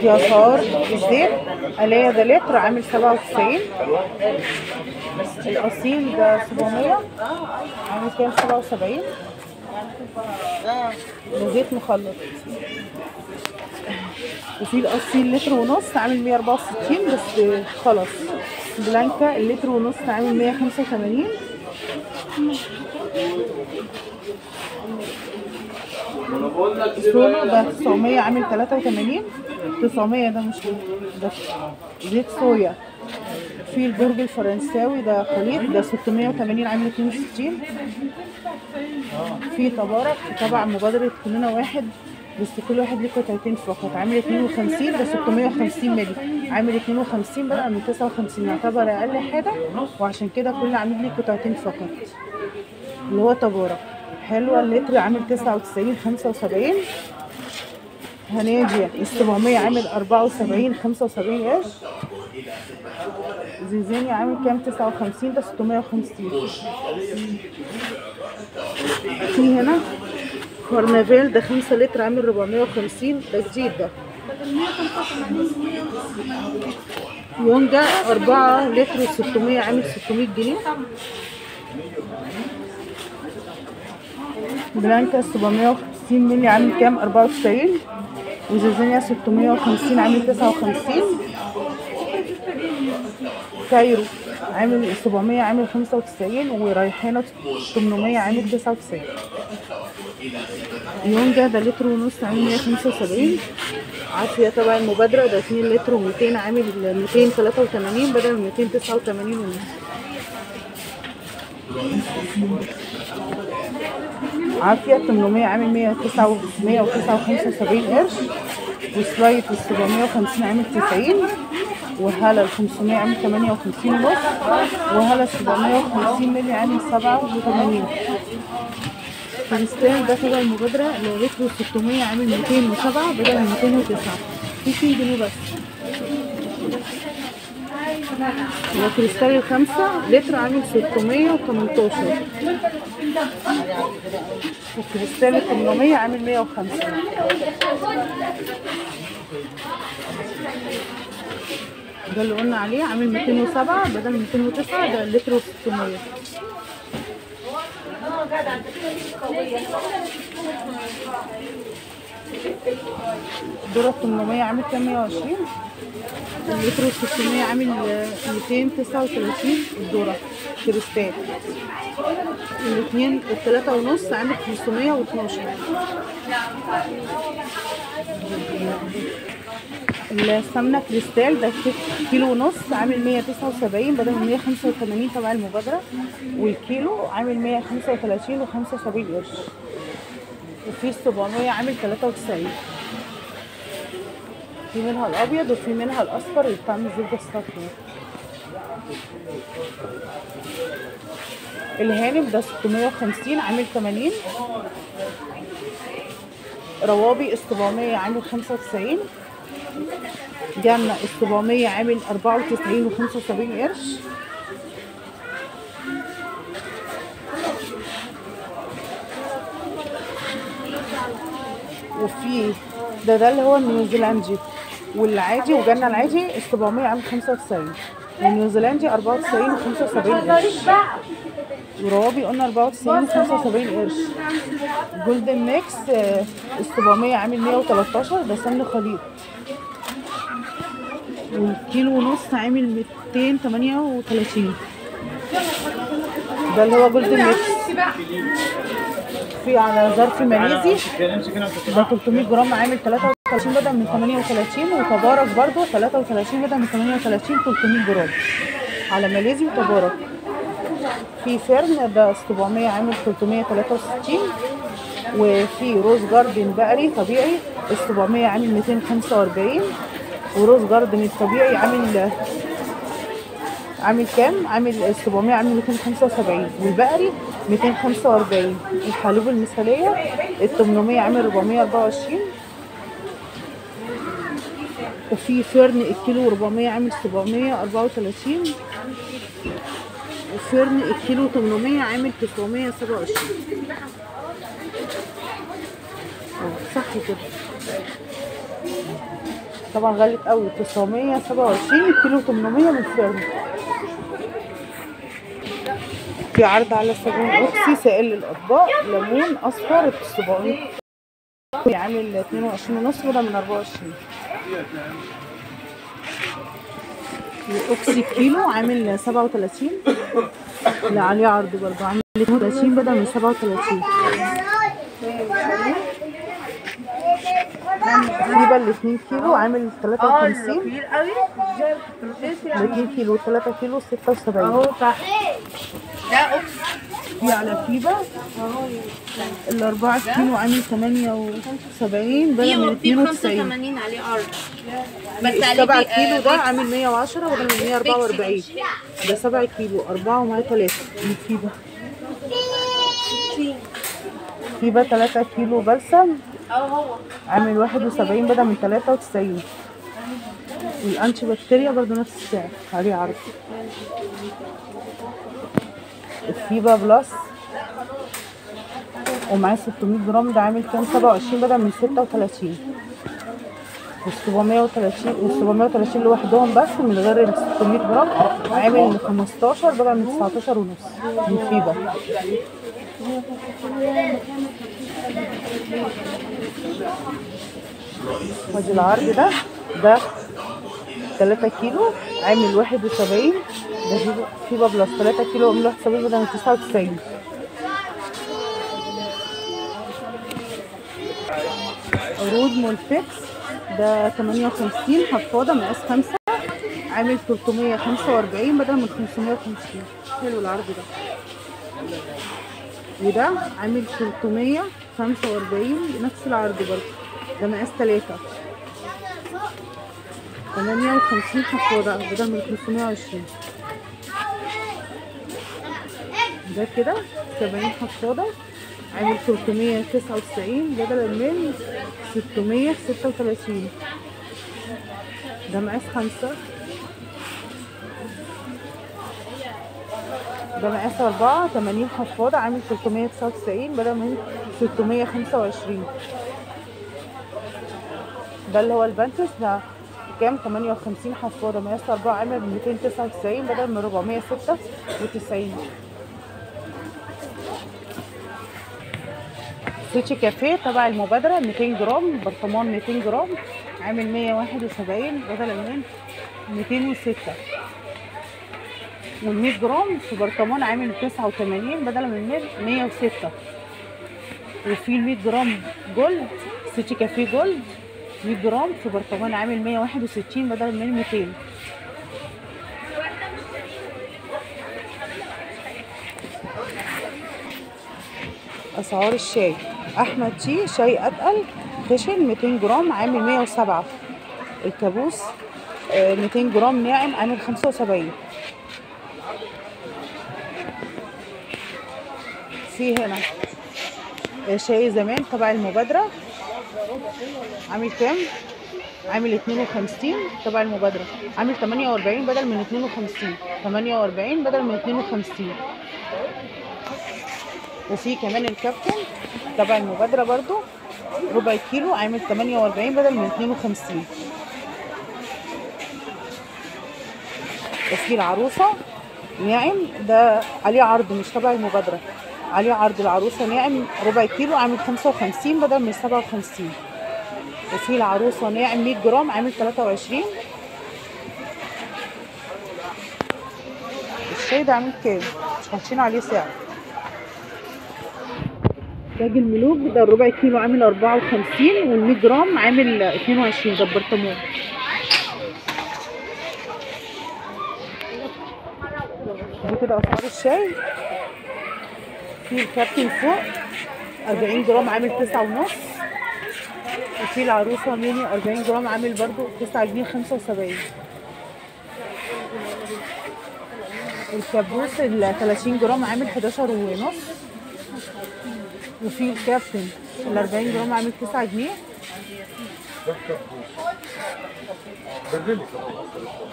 يسار الزيت آلية ده لتر عامل سبعة وتسعين الأصيل ده سبعمية عامل كام سبعة وسبعين ده زيت مخلط وفي الأصيل لتر ونص عامل مية أربعة وستين بس خلاص بلانكا اللتر ونص عامل مية خمسة وتمانين سونا ده 900 عامل 83 900 ده مش ده زيت صويا في البرج الفرنساوي ده خليط ده 680 عامل 62 في تبارك تبع مبادرة كلنا واحد بس كل واحد ليه قطعتين فقط عامل 52 ده 650 مللي عامل 52 بدأ من 59 يعتبر أقل حاجة وعشان كده كل عامل ليه قطعتين فقط اللي هو تبارك حلوة اللتر عامل 99 75 هنادية ال 700 عامل 74 75 قرش زيزاني عامل كام 59 ده 650 في هنا كارنفال ده 5 لتر عامل 450 ده جديد ده يونجا 4 لتر 600 عامل 600 جنيه بلانكا 750 مللي عامل كام 94 وزيزانيا 650 عامل 59 كايرو عامل 700 عامل 95 وريحانة 800 عامل 99 يونجا ده لتر ونص عامل 175 عافية تبع المبادرة ده 2 لتر و200 عامل 283 بدل 289 ونص عافية 800 عامل 109 175 قرش وسلايت ال 750 عامل 90 وهلا ال 500 عامل 58 ونص وهلا ال 750 مللي عامل 87 كريستال ده تبع المبادرة اللي لتر 600 عامل 207 بدل 209 في 2 جنيه بس وكريستال الخمسة لتر عامل 618 وكريستال ال 800 عامل 105 ده اللي قلنا عليه عامل 207 بدل 209 ده اللتر و 600 دورة 800 عامل كام 120 اللتر و 600 عامل 239 الدورة كريستال الاثنين الثلاثة ونص عامل 512 السمنة كريستال ده كيلو ونص عامل 179 بدل من 185 تبع المبادرة والكيلو عامل 135 و75 قرش وفي ال 700 عامل 93 في منها الابيض وفي منها الاصفر اللي بتعمل زبده الصفرا الهانم ده 650 عامل 80 روابي ال 700 عامل 95 جنة ال 700 عامل 94 و75 قرش وفي ده ده اللي هو النيوزيلندي والعادي وجنة العادي ال 700 عامل 95 والنيوزيلندي 94 و75 قرش وروابي قلنا 94 و75 قرش جولدن ميكس ال 700 عامل 113 ده سمن خليط والكيلو ونص عامل 238 ده اللي هو جولدن ميكس في على ظرف ماليزي ده 300 جرام عامل 33 بدل من 38 وتبارك برضو 33 بدل من 38 300 جرام على ماليزي وتبارك في فرن ده 700 عامل 363 وفي روز جاردن بقري طبيعي ال 700 عامل 245 وروز جاردن الطبيعي عامل عامل كام؟ عامل ال 700 عامل 275 والبقري 245 الحلوب المثالية ال 800 عامل 424 وفي فرن الكيلو 400 عامل 734 وفرن الكيلو 800 عامل 927 اه صح كده طبعا غلت قوي 927 الكيلو 800 من فيرم في عرض على صابون اوكسي سائل للاطباق ليمون اصفر 700 عامل 22 ونص بدل من 24 الاوكسي كيلو عامل 37 لا عليه عرض برضه عامل 32 بدل من 37 الزبيبة ال 2 كيلو عامل 53 كبير قوي ال 2 كيلو 3 كيلو 76 اهو تحت ده اوكس في على فيبا ال 4 كيلو عامل 78 بدل من في في 92 85 عليه عرض بس ال عليه 7 بي- كيلو آه، ده بيكس. عامل 110 بدل من 144 ده 7 كيلو 4 ومعاه 3 من فيبا فيبا 3 كيلو بلسم اه هو عامل 71 بدل من 93 والانتي بكتيريا برضو نفس السعر عليه عرض الفيبا بلس ومعاه 600 جرام ده عامل كام 27 بدل من 36 وال 730 وال 730 لوحدهم بس من غير ال 600 جرام عامل 15 بدل من 19 ونص من فيبا وادي العرض ده ده 3 كيلو عامل 71 ده فيبا- فيبا بلس 3 كيلو عامل 71 بدل من 99 عروض مولفيكس ده 58 حفاضة مقاس 5 عامل 345 بدل من 550 حلو العرض ده وده عامل 345 نفس العرض برضه ده مقاس 3 58 حفاضة بدل من 520 ده كده 70 حفاضة عامل 399 بدلا من 636 ده مقاس خمسة ده مقاس أربعة 80 حفاضة عامل 399 بدل من 625 ده اللي هو البانتس ده كام 58 حفاضة مقاس أربعة عامل 299 بدل من 496 سوشي كافيه تبع المبادرة 200 جرام برطمان 200 جرام عامل 171 بدلا من 206 وال 100 جرام في برطمان عامل 89 بدلا من 106 وفي ال 100 جرام جولد سوشي كافيه جولد 100 جرام في برطمان عامل 161 بدلا من 200 اسعار الشاي احمد تي شاي اتقل خشن 200 جرام عامل 107 الكابوس آه، 200 جرام ناعم عامل 75 في هنا آه، شاي زمان تبع المبادرة عامل كام؟ عامل 52 تبع المبادرة عامل 48 بدل من 52 48 بدل من 52 وفي كمان الكابتن تبع المبادرة برضو ربع كيلو عامل 48 بدل من 52 وفي العروسة ناعم ده عليه عرض مش تبع المبادرة عليه عرض العروسة ناعم ربع كيلو عامل 55 بدل من 57 وفي العروسة ناعم 100 جرام عامل 23 الشاي ده عامل كام؟ مش حاطين عليه سعر تاج الملوك ده الربع كيلو عامل 54 وال 100 جرام عامل 22 ده البرطمان دي كده اسعار الشاي في الكابتن فوق 40 جرام عامل 9 ونص وفي العروسه ميني 40 جرام عامل برضو 9 جنيه 75 الكابوس ال 30 جرام عامل 11 ونص وفي الكابتن ال 40 جرام عامل 9 جنيه